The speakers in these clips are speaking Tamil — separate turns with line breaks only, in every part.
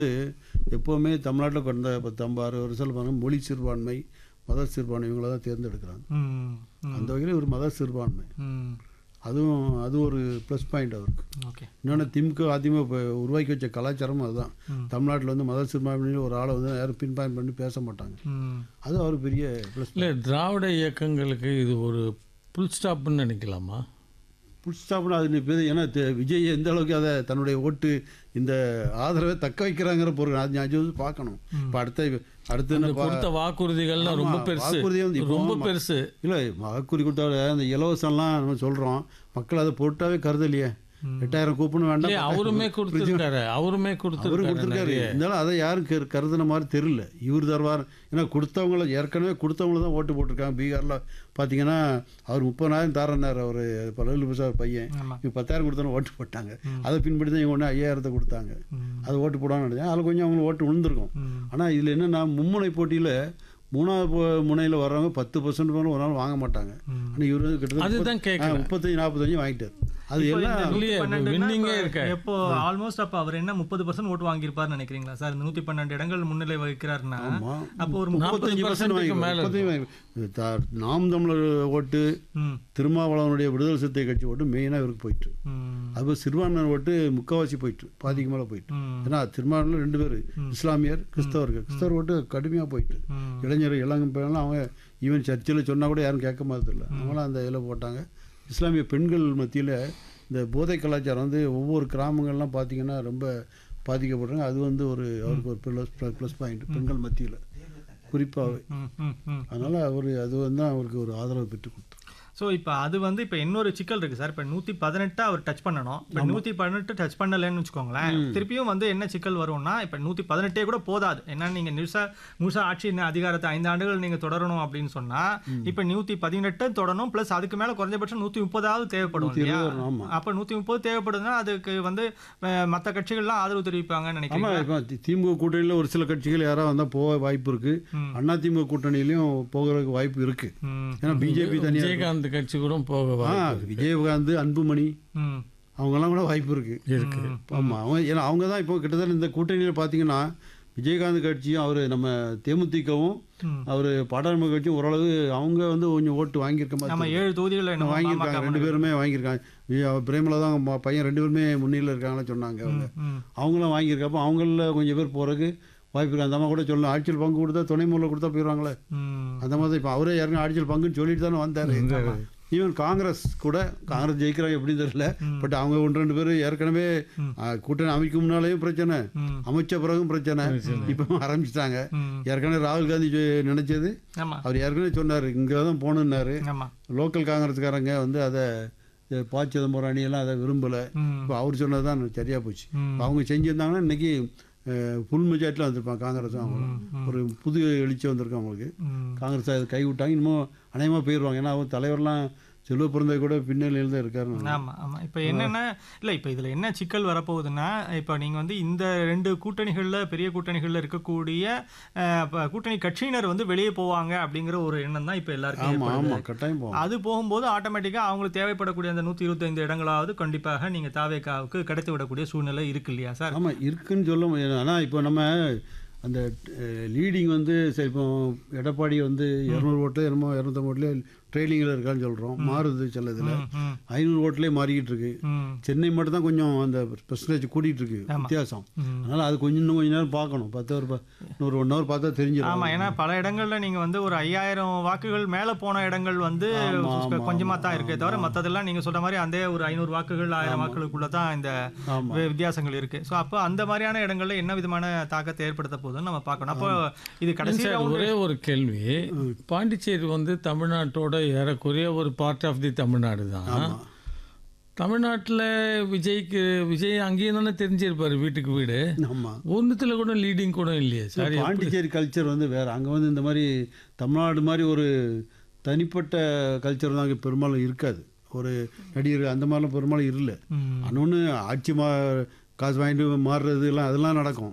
எப்போவுமே தமிழ்நாட்டில் கடந்த பத்து ஐம்பது அறுபது வருஷத்தில் பாருங்க மொழி சிறுபான்மை மத சிறுபான்மை இவங்கள தான் தேர்ந்தெடுக்கிறாங்க
ம் ம்,
அந்த வகையில் ஒரு மத சிறுபான்மை
ம்
அதுவும் அது ஒரு ப்ளஸ் பாயிண்ட் அவருக்கு
ஓகே
இன்னொன்று திமுக அதிமுக இப்போ உருவாக்கி வச்ச கலாச்சாரமும் அதுதான்
ம்.
தமிழ்நாட்டில் வந்து மத சிறுபான்மையில் ஒரு ஆளை வந்து யாரும் பின் பாயிண்ட் பண்ணி பேச மாட்டாங்க
ம்
அது அவர் பெரிய ப்ளஸ்
இல்லை திராவிட இயக்கங்களுக்கு இது ஒரு புல் ஸ்டாப்னு நினைக்கலாமா
புல் ஸ்டாப்னு அது இப்போ ஏன்னா தெ- விஜய் எந்த அளவுக்கு அதை தன்னுடைய ஓட்டு இந்த ஆதரவை தக்க வைக்கிறாங்கிற பொருள் அது அது வந்து பார்க்கணும் இப்போ அடுத்த அடுத்து
அந்த
என்ன பா-
கொடுத்த வாக்குறுதிகள்லாம் ரொம்ப
ஆமா,
பெருசு
வாக்குறுதி வந்து இப்போ
ரொம்ப
ஆமா.
பெருசு
இல்லை வாக்குறுதி கொடுத்தால அந்த இலவசம்லாம் நம்ம சொல்கிறோம் மக்கள் அதை பொருட்டாவே கருதலையே எட்டாயிரம் கூப்பன்
இல்லையே
வேண்டாம்
அவருமே கொடுத்துருக்காரு அவருமே
அவரு
கொடுத்துருக்காரு
கொடுத்துருக்காரு இருந்தாலும் அதை யாரும் கரு- கருதுன மாதிரி தெரியல இவர் தருவார் ஏன்னா கொடுத்தவங்கள ஏற்கனவே கொடுத்தவங்கள தான் ஓட்டு போட்டிருக்காங்க பீகாரில் பார்த்தீங்கன்னா அவர் முப்பதாயிரம் தாரனார் அவர் பல்லு பிரசாத் பையன்
ஆமா
இவங்க பத்தாயிரம் கொடுத்தோன்னு ஓட்டு போட்டாங்க அதை பின்பற்றி தான் இவங்க ஒன்று ஐயாயிரத்தை கொடுத்தாங்க
ம்
அது ஓட்டு போடான்னு நினைச்சேன் அதில் கொஞ்சம் அவங்களுக்கு ஓட்டு விழுந்திருக்கும்
ம்
ஆனால் இதில் என்னென்னா மும்முனை போட்டியில் மூணாவது போ- முனையில் வர்றவங்க பத்து பர்சன்ட் மேலே ஒரு நாள் வாங்க மாட்டாங்க
ம்.
ஆனால் இவர் வந்து கிட்டத்தட்ட
அதுதான் கேட்கல
முப்பத்தஞ்சு நாற்பத்தஞ்சு வாங்கிட்டார் அது
இப்போ
எல்லாம்
இந்த
இல்லையே,
112 னா
winning-ஏ
இப்ப
இருக்க.
எப்போ ஆல்மோஸ்ட் அப்ப அவர் என்ன முப்பது பர்சன்ட் ஓட்டு வாங்கியிருப்பாருன்னு நினைக்கிறீங்களா சார் இந்த நூத்தி பன்னெண்டு இடங்கள் முன்னிலை வகிக்கிறாருன்னா
ஆமா.
அப்போ ஒரு
முப்பத்தஞ்சு
40%
பர்சன்ட்
க்கு மேல
முப்பத்தஞ்சு வாங்கி- த- நாம் தமிழர் ஓட்டு
ம்
திருமாவளவனுடைய விடுதலை சிறுத்தை கட்சி ஓட்டு மெயினாக இவருக்கு போயிட்டு
ம்
அது சிறுபான்மையினர் ஓட்டு முக்கால்வாசி போயிட்டு பாதிக்கு மேலே போயிட்டு
ம்
ஏன்னா திருமாவளவன் ரெண்டு பேர் இஸ்லாமியர் கிறிஸ்தவர்கள் கிறிஸ்தவர் ஓட்டு கடுமையாக போயிட்டு
ம்
இளைஞர் இளங்கம் பேரெல்லாம் அவங்க ஈவன் சர்ச்சில் சொன்னால் கூட யாரும் கேட்க மாதிரி அவங்களாம் அந்த இதில் போட்டாங்க இஸ்லாமிய பெண்கள் மத்தியில் இந்த போதை கலாச்சாரம் வந்து ஒவ்வொரு கிராமங்கள்லாம் பார்த்தீங்கன்னா ரொம்ப பாதிக்கப்படுறாங்க அது வந்து ஒரு அவருக்கு ஒரு ப்ளஸ் ப்ளஸ் பாயிண்ட் பெண்கள் மத்தியில் குறிப்பாகவே
ம் ம் ம்
அதனால் அவர் அது வந்து அவருக்கு ஒரு ஆதரவு பெற்று கொடுத்தார்
ஸோ இப்போ அது வந்து இப்போ இன்னொரு சிக்கல் இருக்கு சார் இப்போ நூற்றி பதினெட்டு அவர் டச் பண்ணணும் இப்போ நூற்றி பதினெட்டு டச் பண்ணலைன்னு வச்சுக்கோங்களேன் திருப்பியும் வந்து என்ன சிக்கல் வரும்னா இப்போ நூற்றி பதினெட்டே கூட போதாது ஏன்னா நீங்கள் முழுசா முழுசா ஆட்சி என்ன அதிகாரத்தை ஐந்து ஆண்டுகள் நீங்கள் தொடரணும் அப்படின்னு சொன்னால் இப்போ நூற்றி பதினெட்டு தொடரணும் ப்ளஸ் அதுக்கு மேலே குறைஞ்சபட்சம் நூற்றி முப்பதாவது தேவைப்படும் இல்லையா
இருபது, ஆமா.
அப்போ நூற்றி முப்பது தேவைப்படுதுன்னா அதுக்கு வந்து மற்ற கட்சிகள்லாம் ஆதரவு தெரிவிப்பாங்கன்னு நினைக்கிறேன்
ஆமாம் இப்போ தி- திமுக கூட்டணியில் ஒரு சில கட்சிகள் யாராவது வந்தால் போக வாய்ப்பு இருக்குது அண்ணா திமுக கூட்டணியிலையும் போகிறதுக்கு வாய்ப்பு இருக்குது
ம்
ஏன்னா பிஜேபி தனியாக
விஜயகாந்த் கட்சி கூட போக
ஆ விஜயகாந்த் அன்புமணி
ம்
அவங்கெல்லாம் கூட வாய்ப்பு இருக்குது
இருக்கு
ஆமாம் அவங்க ஏன்னா அவங்க தான் இப்போ கிட்டத்தட்ட இந்த கூட்டணியில் பார்த்தீங்கன்னா விஜயகாந்த் கட்சியும் அவர் நம்ம தேமுதிகவும்
ம்.
அவர் பாடாளுமன்ற கட்சியும் ஓரளவு அவங்க வந்து கொஞ்சம் ஓட்டு வாங்கியிருக்க
நம்ம
மாதிரி
ஏழு தொகுதிகளில் என்ன
வாங்கியிருக்காங்க ரெண்டு பேருமே வாங்கியிருக்காங்க வி- அவர் பிரேமலா தான் அவங்க ம- பையன் ரெண்டு பேருமே முன்னிலையில் இருக்காங்கன்னு சொன்னாங்க அவங்க
ம்
அவங்களும் வாங்கியிருக்கப்போ அவங்கள கொஞ்சம் பேர் போகிறதுக்கு வாய்ப்பு இருக்கு அந்த அம்மா கூட சொல்லலாம் ஆட்சியில் பங்கு கொடுத்தா துணை முதல்ல கொடுத்தா போயிடுவாங்களே
ம்
அந்த மாதிரி இப்போ அவரே யாருங்க ஆட்சியில் பங்குன்னு சொல்லிட்டு தானே வந்தார் ஈவன் காங்கிரஸ் கூட காங்கிரஸ் ஜெயிக்கிறாங்க எப்படின்னு தெரியல பட் அவங்க ஒன்று ரெண்டு பேர் ஏற்கனவே ஆ, கூட்டணி அமைக்கும் முன்னாலேயும் பிரச்சனை
ம்
அமைச்ச பிறகும் பிரச்சனை இப்போ ஆரம்பிச்சிட்டாங்க
ம்
ஏற்கனவே ராகுல் காந்தி சொ- நினைச்சது
ஆமா
அவர் ஏற்கனவே சொன்னார் இங்கே தான் போகணுன்னாரு
ஆமா
லோக்கல் காங்கிரஸ்காரங்க வந்து அதை இந்த ப சிதம்பரம் அணியெல்லாம் அதை விரும்பலை
ம்
இப்போ அவர் சொன்னது தான் சரியாக போச்சு
ம்.
இப்ப அவங்க செஞ்சிருந்தாங்கன்னா இன்னைக்கு ஃபுல் மெஜாரிட்டியில் வந்திருப்பாங்க காங்கிரஸும் அவங்க ஒரு புது எழுச்சி வந்திருக்கு அவங்களுக்கு
ம்
காங்கிரஸ் அதை கைவிட்டாங்க இன்னமும் அநேகமாக போயிடுவாங்க ஏன்னா அவங்க தலைவர்லாம் செல்வ பிறந்த கூட பின்னணியில் தான் இருக்காரு
ஆமா ஆமா இப்போ என்னன்னா இல்ல இப்போ இதுல என்ன சிக்கல் வரப்போகுதுன்னா இப்போ நீங்க வந்து இந்த ரெண்டு கூட்டணிகள்ல பெரிய கூட்டணிகள்ல இருக்கக்கூடிய அஹ், ப- கூட்டணி கட்சியினர் வந்து வெளியே போவாங்க அப்படிங்கிற ஒரு எண்ணம் தான் இப்போ எல்லாருக்கும்
ஆமாம்
ஏற்படுது.
ஆமாம் கட்டாயம் போவோம்
அது போகும்போது ஆட்டோமேட்டிக்காக அவங்களுக்கு தேவைப்படக்கூடிய அந்த நூற்றி இருபத்தைந்து இடங்களாவது கண்டிப்பாக நீங்கள் தாவேக்காவுக்கு கிடைத்து விடக்கூடிய சூழ்நிலை இருக்கு இல்லையா சார்
ஆமாம் இருக்குன்னு சொல்ல முடியாது ஆனால் இப்போ நம்ம அந்த லீடிங் வந்து சரி இப்போ எடப்பாடி வந்து இரநூறு ஓட்டில் என்னமோ இரநூத்தம்பது ஓட்டில் ட்ரெயிலிங்கில் இருக்கான்னு சொல்கிறோம் மாறுது சில இதில்
ம்
ஐநூறு ஓட்டிலே மாறிக்கிட்டு இருக்கு
ம்
சென்னை மட்டும் தான் கொஞ்சம் அந்த பெர்சன்டேஜ் கூட்டிகிட்டு இருக்கு வித்தியாசம்
ம்.
அதனால் அது கொஞ்சம் இன்னும் கொஞ்ச நேரம் பார்க்கணும் பத்து ஒரு ப- இன்னொரு ஒன் ஹவர் பார்த்தா தெரிஞ்சிடும்
ஆமா ஏன்னா பல இடங்கள்ல நீங்க வந்து ஒரு ஐயாயிரம் வாக்குகள் மேல போன இடங்கள் வந்து
ஆமா, ஆமா,
கொஞ்சமா தான் இருக்கே தவிர மத்ததெல்லாம் நீங்க சொல்ற மாதிரி அந்த ஒரு ஐநூறு வாக்குகள் ஆயிரம் வாக்குகளுக்குள்ள தான் இந்த
ஆமாம்
வி- வித்தியாசங்கள் இருக்கு சோ அப்போ அந்த மாதிரியான இடங்கள்ல என்ன விதமான தாக்கத்தை ஏற்படுத்த போகுதுன்னு நம்ம பார்க்கணும் அப்போ இது கடைசி
சார்
round-
ஒரே ஒரு கேள்வி பாண்டிச்சேரி வந்து தமிழ்நாட்டோட ஏறக்குறைய ஒரு பார்ட் ஆஃப் தி தமிழ்நாடு தான் தமிழ்நாட்டில் விஜய்க்கு விஜய் அங்கேயும் தானே தெரிஞ்சிருப்பாரு வீட்டுக்கு வீடு
ஆமாம்
ஒன்றுத்துல கூட லீடிங் கூட இல்லையே சார்
பாண்டிச்சேரி கல்ச்சர் வந்து வேறு அங்கே வந்து இந்த மாதிரி தமிழ்நாடு மாதிரி ஒரு தனிப்பட்ட கல்ச்சர் தான் அங்கே பெரும்பாலும் இருக்காது ஒரு நடிகர் அந்த மாதிரிலாம் பெரும்பாலும் இல்லை
ம்,
இன்னொன்று ஆட்சி மா காசு வாங்கிட்டு மாறுறது எல்லாம் அதெல்லாம் நடக்கும்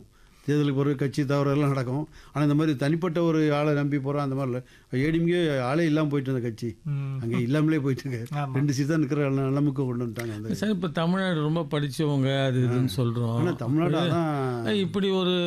தேர்தலுக்கு பிறகு கட்சி தவறு எல்லாம் நடக்கும் ஆனால் இந்த மாதிரி தனிப்பட்ட ஒரு ஆளை நம்பி போகிறோம் அந்த மாதிரி இல்லை ஏடிஎம்கே ஆளே இல்லாமல் போயிட்டு இருந்த கட்சி
ம்.
அங்கே இல்லாமலே போயிட்டு இருக்கு
ஆமா.
ரெண்டு சீட் தான் இருக்கிற நிலைமைக்கு கொண்டு வந்துட்டாங்க அந்த
சார் இப்போ தமிழ்நாடு ரொம்ப படிச்சவங்க அது இதுன்னு சொல்கிறோம்
ஆனால் தமிழ்நாடு அதான்
இப்படி ஒரு